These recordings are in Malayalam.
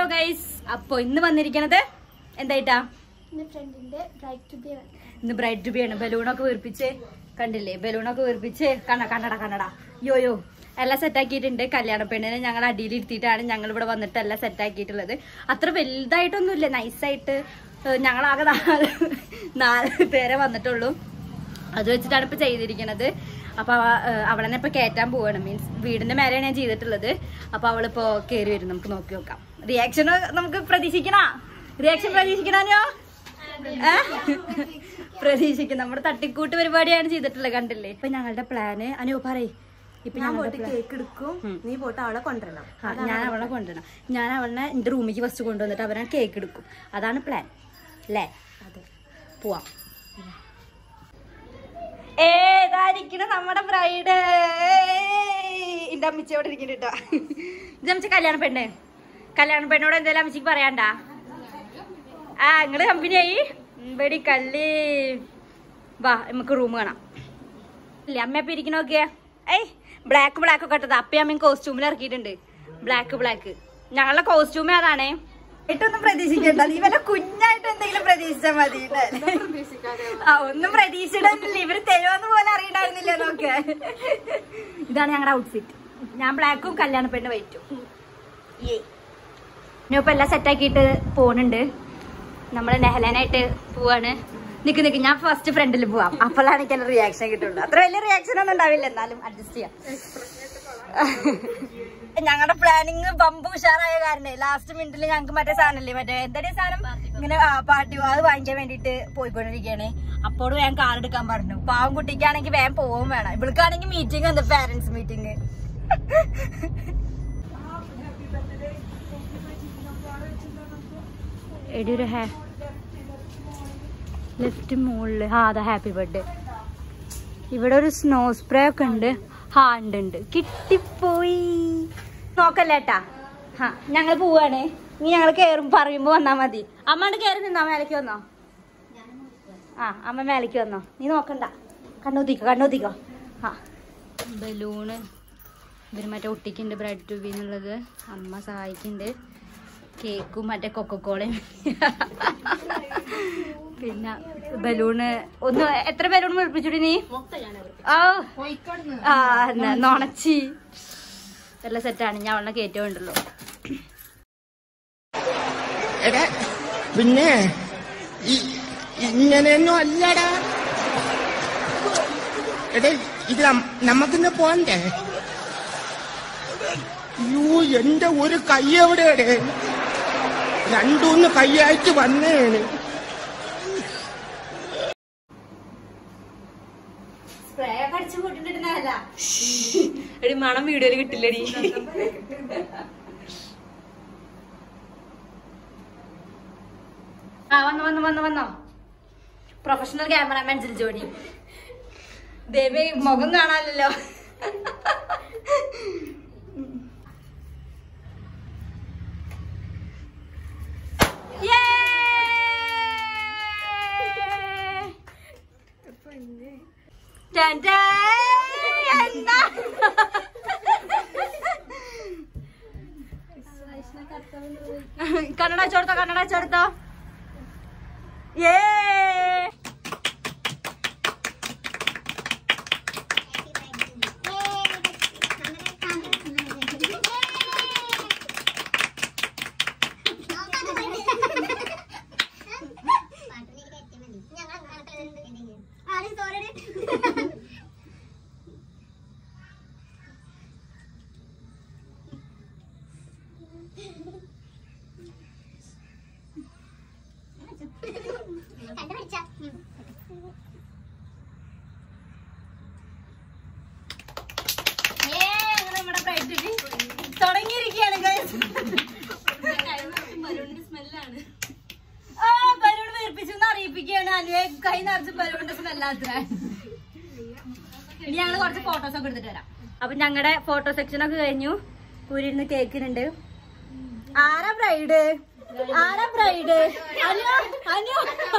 ഗൈസ് അപ്പൊ ഇന്ന് വന്നിരിക്കണത് എന്തായിട്ടാ എന്റെ ഫ്രണ്ടിന്റെ ബ്രൈറ്റ് ടു ബി ഇന്ന് ബ്രൈഡ് ടു ബി ആണ് ബലൂണൊക്കെ വീർപ്പിച്ച് കണ്ടില്ലേ ബലൂണൊക്കെ വീർപ്പിച്ച് കണ്ണ കണ്ണട കണ്ണട യോയോ എല്ലാം സെറ്റാക്കിയിട്ടുണ്ട് കല്യാണ പെണ്ണിനെ ഞങ്ങൾ അടിയിൽ ഇരുത്തിയിട്ടാണ് ഞങ്ങൾ ഇവിടെ വന്നിട്ട് എല്ലാം സെറ്റാക്കിയിട്ടുള്ളത് അത്ര വലുതായിട്ടൊന്നുമില്ല നൈസായിട്ട് ഞങ്ങളാകെ നാല് നാല് പേരെ വന്നിട്ടുള്ളൂ അത് വെച്ചിട്ടാണ് ഇപ്പൊ ചെയ്തിരിക്കുന്നത് അപ്പൊ അവ- ഏഹ് അവളെന്നെ ഇപ്പൊ കയറ്റാൻ പോവാണ് മീൻസ് വീടിന്റെ മേലെയാണ് ഞാൻ ചെയ്തിട്ടുള്ളത് അപ്പൊ അവളിപ്പോ കേറി വരും നമുക്ക് നോക്കി നോക്കാം റിയാക്ഷൻ നമുക്ക് പ്രതീക്ഷിക്കണ റിയാക്ഷൻ പ്രതീക്ഷിക്കണോ പ്രതീക്ഷിക്കും നമ്മുടെ തട്ടിക്കൂട്ട് പരിപാടിയാണ് ചെയ്തിട്ടുള്ളത് കണ്ടില്ലേ ഇപ്പൊ ഞങ്ങളുടെ പ്ലാന് അനു പറയ് ഇപ്പൊ ഞാൻ ഞങ്ങളുടെ പോയിട്ട് plan- കേക്ക് എടുക്കും നീ പോയിട്ട് അവളെ കൊണ്ടുവരണം ആ, ഞാൻ അവളെ കൊണ്ടുവരണം ഞാൻ അവളെ എന്റെ റൂമിലേക്ക് ഫസ്റ്റ് കൊണ്ടുവന്നിട്ട് അവനെ കേക്ക് എടുക്കും അതാണ് പ്ലാൻ അല്ലേ അതെ പോവാം ഏതായിരിക്കണം നമ്മുടെ ബ്രൈഡ് എന്റെ അമ്മച്ചി അവിടെ ഇരിക്കുന്നുണ്ട് കേട്ടോ ഇത് അമ്മച്ച കല്യാണ പെണ്ണ് കല്യാണ പെണ്ണോട് എന്തെങ്കിലും അമ്മച്ചിക്ക് പറയാണ്ടാ ആ നിങ്ങള് കമ്പനിയായി വെടി കള്ളി വാ നമുക്ക് റൂം കാണാം ഇല്ലേ അമ്മ അപ്പൊ ഇരിക്കണ നോക്കിയേ ഏയ് ബ്ലാക്ക് ബ്ലാക്ക് ഒക്കെ ഇട്ടത് അപ്പയും അമ്മയും കോസ്റ്റ്യൂമിൽ ഇറക്കിയിട്ടുണ്ട് ബ്ലാക്ക് ബ്ലാക്ക് ഞങ്ങളുടെ കോസ്റ്റ്യൂമേ അതാണേ ഇട്ടൊന്നും പ്രതീക്ഷിക്കണ്ട നീ വല്ല കുഞ്ഞായിട്ട് എന്തെങ്കിലും പ്രതീക്ഷിച്ചാൽ മതി ആ ഒന്നും പ്രതീക്ഷിച്ചിട്ടില്ല ഇവര് തരുമെന്ന് പോലെ അറിയണ്ടായിരുന്നില്ല നോക്ക് ഇതാണ് ഞങ്ങളുടെ ഔട്ട്ഫിറ്റ് ഞാൻ ബ്ലാക്കും കല്യാണ പെണ്ണ് വൈറ്റും ഞാൻ ഇപ്പൊ എല്ലാം സെറ്റാക്കിയിട്ട് പോണുണ്ട് നമ്മള് നെഹലാനായിട്ട് പോവാണ് നിക്ക് നിക്ക് ഞാൻ ഫസ്റ്റ് ഫ്രണ്ടിൽ പോവാം അപ്പോഴാണ് എനിക്ക് എന്റെ റിയാക്ഷൻ കിട്ടുള്ളൂ അത്ര വലിയ റിയാക്ഷൻ ഒന്നും ഉണ്ടാവില്ല എന്നാലും അഡ്ജസ്റ്റ് ചെയ്യാം ഞങ്ങളുടെ പ്ലാനിങ് ബമ്പ് ഉഷാറായ കാരണേ ലാസ്റ്റ് മിനിറ്റിൽ ഞങ്ങൾക്ക് മറ്റേ സാധനല്ലേ മറ്റേ എന്താ സാധനം ഇങ്ങനെ ആ പാട്ടി അത് വാങ്ങിക്കാൻ വേണ്ടിട്ട് പോയിക്കൊണ്ടിരിക്കുകയാണ് അപ്പോഴും ഞാൻ കാർ എടുക്കാൻ പറഞ്ഞു പാവം കുട്ടിക്കാണെങ്കിൽ വേഗം പോവും വേണം ഇവൾക്കാണെങ്കിൽ മീറ്റിംഗ് ഉണ്ട് പാരന്റ്സ് മീറ്റിംഗ് എടി ഒരു ഹാ ലെഫ്റ്റ് മുകളില് ആ അതാ ഹാപ്പി ബർത്ത്ഡേ ഇവിടെ ഒരു സ്നോ സ്പ്രേ ഒക്കെ ഉണ്ട് ഹാ ഉണ്ട് ഉണ്ട് കിട്ടിപ്പോയി നോക്കല്ലേട്ടാ ഹാ ഞങ്ങൾ പോവാണ് ഇനി ഞങ്ങൾ കേറും പറയുമ്പോ വന്നാ മതി അമ്മണ്ട് കേറി നിന്നോ മേലേക്ക് വന്നോ ആ അമ്മ മേലേക്ക് വന്നോ നീ നോക്കണ്ട കണ്ണൂത്തിക്കോ കണ്ണൂത്തിക്കോ ആ ബലൂണ് ഇവര് മറ്റേ ഒട്ടിക്കുന്നുണ്ട് ബ്രെഡ് ട്യൂബി എന്നുള്ളത് അമ്മ സഹായിക്കുന്നുണ്ട് കേക്കും മറ്റേ കൊക്കക്കോളയും പിന്നെ ബലൂണ് ഒന്ന് എത്ര ബലൂൺ മുഴിപ്പിച്ചുടി നീ ആ ആ എന്നാ നുണച്ചി എല്ലാം സെറ്റാണ് ഞാൻ അവളെ കയറ്റേ ഉണ്ടല്ലോ എടാ പിന്നെ ഇ- ഇങ്ങനെയൊന്നും അല്ലടാ എടേ ഇത് നം- നമുക്കിന്ന് പോണ്ടേ അയ്യോ എന്റെ ഒരു കൈ എവിടെയാടേ രണ്ടൂന്ന് കൈയായിട്ട് വന്നേണ് സ്പ്രേ ഒക്കെ അടിച്ചു കൂട്ടിട്ടുണ്ടല്ല എടി മണം വീഡിയോയിൽ കിട്ടില്ലടി ആ വന്നു വന്നു വന്നു വന്നോ പ്രൊഫഷണൽ ക്യാമറാമാൻ ജോഡി ദേവി മുഖം കാണാനല്ലോ കന്നഡ ചോർത്തോ കന്നഡ ചോർത്തോ ഏ ഏ, ഞങ്ങള് നമ്മുടെ bride to be തുടങ്ങിയിരിക്കുകയാണ് guys. ആ, ബലൂൺ വീർപ്പിച്ചു എന്ന് അറിയിപ്പിക്കുകയാണ് അനുയെ കൈ നിറച്ച് ബലൂണിന്റെ സ്മെല്ലാത്ര ഇനി ഞങ്ങള് കുറച്ച് ഫോട്ടോസ് ഒക്കെ എടുത്തിട്ട് വരാം അപ്പൊ ഞങ്ങളുടെ ഫോട്ടോ സെക്ഷൻ ഒക്കെ കഴിഞ്ഞു ഊരിരുന്ന് കേക്കിനുണ്ട് ആരാ ബ്രൈഡ് ആരാ bride Anu Anu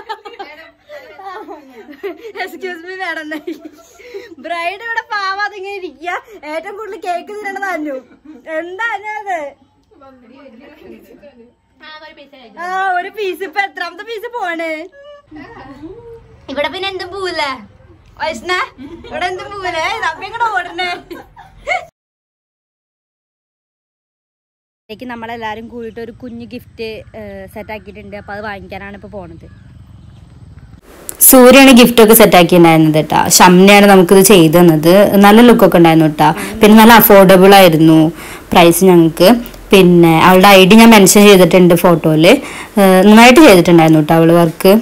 excuse me madam bride ഇവിടെ പാവാതെ ഇങ്ങനെ ഇരിക്കുക ഏറ്റവും കൂടുതൽ കേക്ക് തിന്നണത് അനു എന്താ അനു അത് ആ ഒരു പീസ് ഇപ്പൊ എത്രാമത്തെ പീസ് പോണ് ഇവിടെ പിന്നെ എന്തും പോവില്ലേ വൈഷ്ണ ഇവിടെ എന്തും പോവില്ലേ നമ്മ ഇങ്ങോട്ട് ഓടണേ ക്ക് നമ്മളെല്ലാരും കൂടിയിട്ട് ഒരു കുഞ്ഞു ഗിഫ്റ്റ് സെറ്റ് ആക്കിയിട്ടുണ്ട് അപ്പൊ അത് വാങ്ങിക്കാനാണ് ഇപ്പൊ പോണത് സൂര്യാണ് ഗിഫ്റ്റ് ഒക്കെ സെറ്റ് ആക്കിയിട്ടുണ്ടായിരുന്നത് കേട്ടാ ഷംനയാണ് നമുക്കിത് ചെയ്തു തന്നത് നല്ല ലുക്കൊക്കെ ഉണ്ടായിരുന്നു കേട്ടാ പിന്നെ നല്ല അഫോർഡബിൾ ആയിരുന്നു പ്രൈസ് ഞങ്ങൾക്ക് പിന്നെ അവളുടെ ഐ ഡി ഞാൻ മെൻഷൻ ചെയ്തിട്ടുണ്ട് ഫോട്ടോയിൽ നന്നായിട്ട് ചെയ്തിട്ടുണ്ടായിരുന്നു കേട്ടോ അവള് വർക്ക്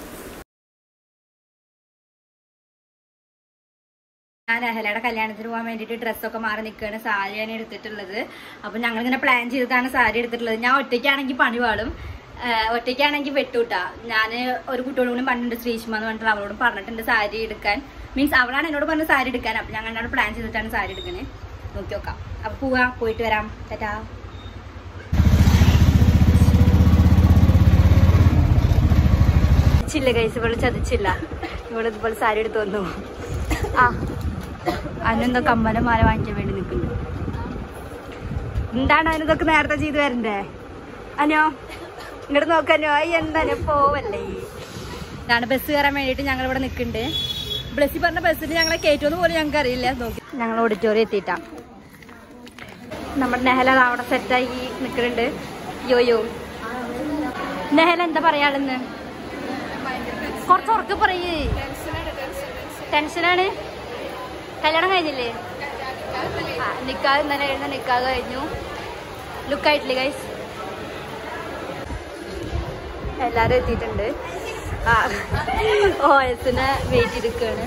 ഞാൻ അഹലയുടെ കല്യാണത്തിന് പോകാൻ വേണ്ടിയിട്ട് ഡ്രസ്സൊക്കെ മാറി നിൽക്കുകയാണ് സാരിയാണ് എടുത്തിട്ടുള്ളത് അപ്പൊ ഞങ്ങൾ ഇങ്ങനെ പ്ലാൻ ചെയ്തിട്ടാണ് സാരി എടുത്തിട്ടുള്ളത് ഞാൻ ഒറ്റയ്ക്കാണെങ്കിൽ പണി പാടും ആഹ് ഒറ്റയ്ക്കാണെങ്കിൽ വെട്ടൂട്ടാ ഞാൻ ഒരു കുട്ടിയോടും കൂടി പറഞ്ഞിട്ടുണ്ട് ശ്രീഷ്മ എന്ന് പറഞ്ഞിട്ട് അവളോടും പറഞ്ഞിട്ടുണ്ട് സാരി എടുക്കാൻ മീൻസ് അവളാണ് എന്നോട് പറഞ്ഞ സാരി എടുക്കാൻ അപ്പൊ ഞങ്ങൾ പ്ലാൻ ചെയ്തിട്ടാണ് സാരി എടുക്കുന്നത് നോക്കി നോക്കാം അപ്പൊ പോവാ പോയിട്ട് വരാം ടാറ്റാ ചതിച്ചില്ല കൈസ് ഇവള് ചതിച്ചില്ല ഇവള് ഇതുപോലെ സാരി എടുത്ത് വന്നു ആ അന്നെന്തോ കമ്മലും മാല വാങ്ങിക്കാൻ വേണ്ടി നിൽക്കുന്നു എന്താണ് അതിനതൊക്കെ നേരത്തെ ചെയ്ത് വരണ്ടേ അനോ ഇങ്ങോട്ട് നോക്കാനോ അയ്യ എന്താനോ പോവല്ലേ ഇതാണ് ബസ് കയറാൻ വേണ്ടിയിട്ട് ഞങ്ങൾ ഇവിടെ നിൽക്കുന്നുണ്ട് ബസ്സിൽ പറഞ്ഞ ബസ്സിൽ ഞങ്ങളെ കയറ്റുമെന്ന് പോലും ഞങ്ങൾക്ക് അറിയില്ല നോക്കി ഞങ്ങൾ ഓഡിറ്റോറിയം എത്തിയിട്ടാ നമ്മുടെ നെഹല ദാ അവിടെ സെറ്റാക്കി നിൽക്കുന്നുണ്ട് യോയോ നെഹല എന്താ പറയാണെന്ന് കുറച്ച് ഉറക്കെ പറയേ ടെൻഷനാണ് കല്യാണം കഴിഞ്ഞില്ലേ ആ, നിക്കാഹ് ഇന്നലെ ആയിരുന്നു നിക്കാഹ് കഴിഞ്ഞു ലുക്കായിട്ടില്ലേ ഗൈസ് എല്ലാരും എത്തിയിട്ടുണ്ട് ആ ഓ എസിനെ വെയിറ്റ് ചെയ്തിരിക്കുകയാണ്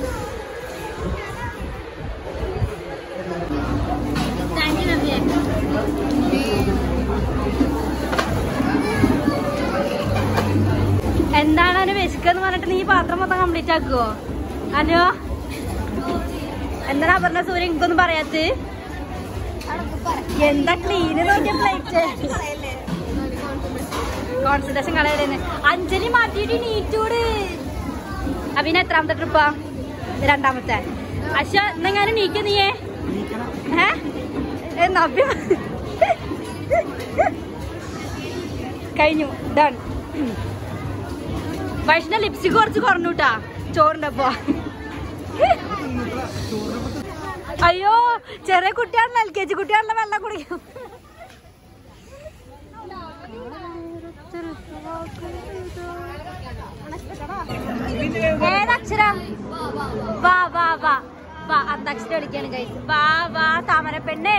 എന്താണ് അവന് വിശക്കെന്ന് പറഞ്ഞിട്ട് നീ ഈ പാത്രം മൊത്തം കംപ്ലീറ്റ് ആക്കുവോ അനു എന്താ പറഞ്ഞ സൂര്യ എനിക്കൊന്നും പറയാത്ത എന്താ ക്ലീന് നോക്കിയ പ്ലേറ്റ് കോൺസെൻട്രേഷൻ കളയടേന്ന് അഞ്ജലി മാറ്റിയിട്ട് നീറ്റൂട് അഭിന എത്രാമത്തെ ട്രിപ്പാ രണ്ടാമത്തെ അശ്വ എന്നെങ്ങാനും നീക്ക നീയേ ഏ? ഏ, നവ്യ കഴിഞ്ഞു ഡൺ വൈഷ്ണ ലിപ്സ്റ്റിക് കുറച്ച് കുറഞ്ഞുട്ടാ ചോറിന്റെ ഒപ്പോ അയ്യോ ചെറിയ കുട്ടിയാണല്ലോ എൽ കെ ജി കുട്ടിയാണല്ലോ വെള്ളം കുടിക്കും ഏതക്ഷരം വാ വാ വാ വാ അന്തക്ഷരം കളിക്കാണ് കൈസ് വാ വാ താമര പെണ്ണ്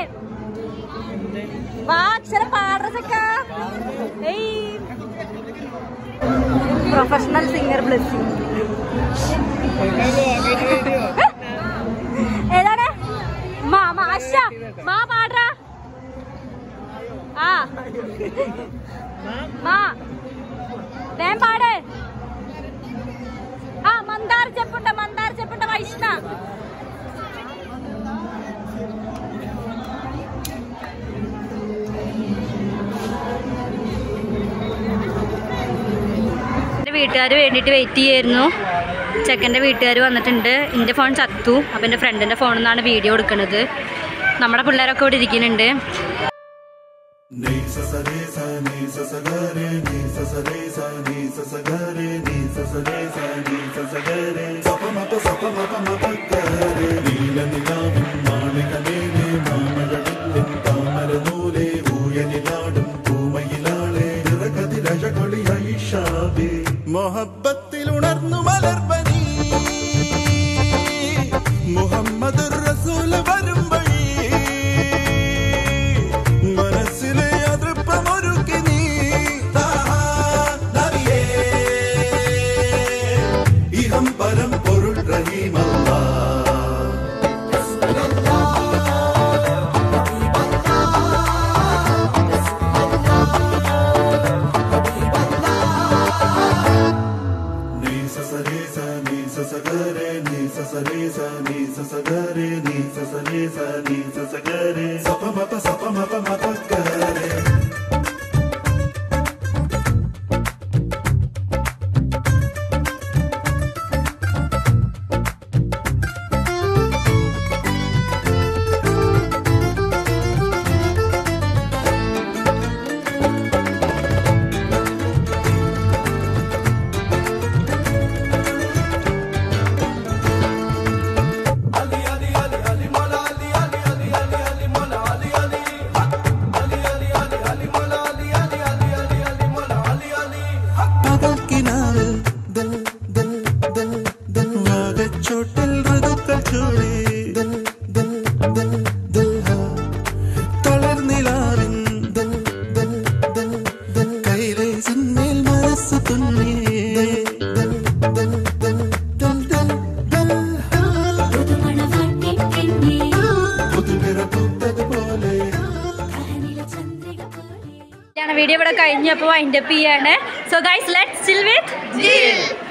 വാ അക്ഷരം പാടുറച്ചക്ക ഏയ് പ്രൊഫഷണൽ സിംഗർ ബ്ലെസ്സിങ് ഏതാണ് മാ മാ അശ മാ പാടാ ആ മാ വേം പാട് ആ മന്ദാർ ചെപ്പുണ്ട മന്ദാർ ചെപ്പുണ്ട വൈഷ്ണ എൻ്റെ വീട്ടുകാർ വേണ്ടിയിട്ട് വെയിറ്റ് ചെയ്യായിരുന്നു ചെക്കൻ്റെ വീട്ടുകാർ വന്നിട്ടുണ്ട് എൻ്റെ ഫോൺ ചത്തു അപ്പം എൻ്റെ ഫ്രണ്ടിൻ്റെ ഫോണിൽ നിന്നാണ് വീഡിയോ എടുക്കുന്നത് നമ്മുടെ പിള്ളേരൊക്കെ ഇവിടെ ഇരിക്കുന്നുണ്ട് Ni sa sa re sa ni sa sa ga re ni sa sa re sa ni sa sa ga re ni sa sa re sa ni sa sa ga re sa pa ma pa sa pa ma pa ma pa ga re നീല നിലാവും മാളികമേലെ മാമഴവില്ലും താമരനൂലെ ഊയനിലാടും പൂമയിലാളെ നിറകതിരഴകൊളിയായി ഷാബേ മൊഹബത്തിൽ ഉണർന്നു മലർവനി മുഹമ്മദ് റസൂൽ വരും വഴി മനസ്സിലെ അതൃപ്പമൊരുക്കി നീ താഹാ നബിയേ. ഇഹം പരം പൊരുൾ റഹീമല്ല നീ സസരേ സ നീ സസഗരേ നീ സസരേ സ നീ സസഗരേ നീ സസരേ സ നീ സസഗരേ സപ മപ സപ മപ മപ ഗരേ വീഡിയോ ഇവിടെ കഴിഞ്ഞു അപ്പോൾ വൈൻഡപ്പ് ചെയ്യാണ് സോ ഗൈസ് ലെറ്റ് സ്റ്റിൽ വിത്ത്